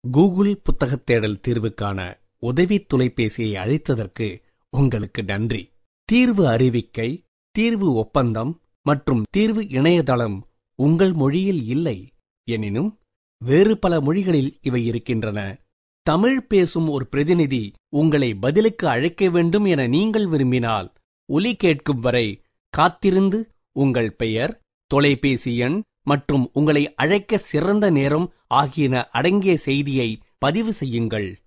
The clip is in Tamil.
கூகுள் புத்தகத் தேடல் தீர்வுக்கான உதவி தொலைபேசியை அழைத்ததற்கு உங்களுக்கு நன்றி தீர்வு அறிவிக்கை தீர்வு ஒப்பந்தம் மற்றும் தீர்வு இணையதளம் உங்கள் மொழியில் இல்லை எனினும் வேறு பல மொழிகளில் இவை இருக்கின்றன தமிழ் பேசும் ஒரு பிரதிநிதி உங்களை பதிலுக்கு அழைக்க வேண்டும் என நீங்கள் விரும்பினால் ஒலி கேட்கும் வரை காத்திருந்து உங்கள் பெயர் தொலைபேசி எண் மற்றும் உங்களை அழைக்க சிறந்த நேரம் ஆகியன அடங்கிய செய்தியை பதிவு செய்யுங்கள்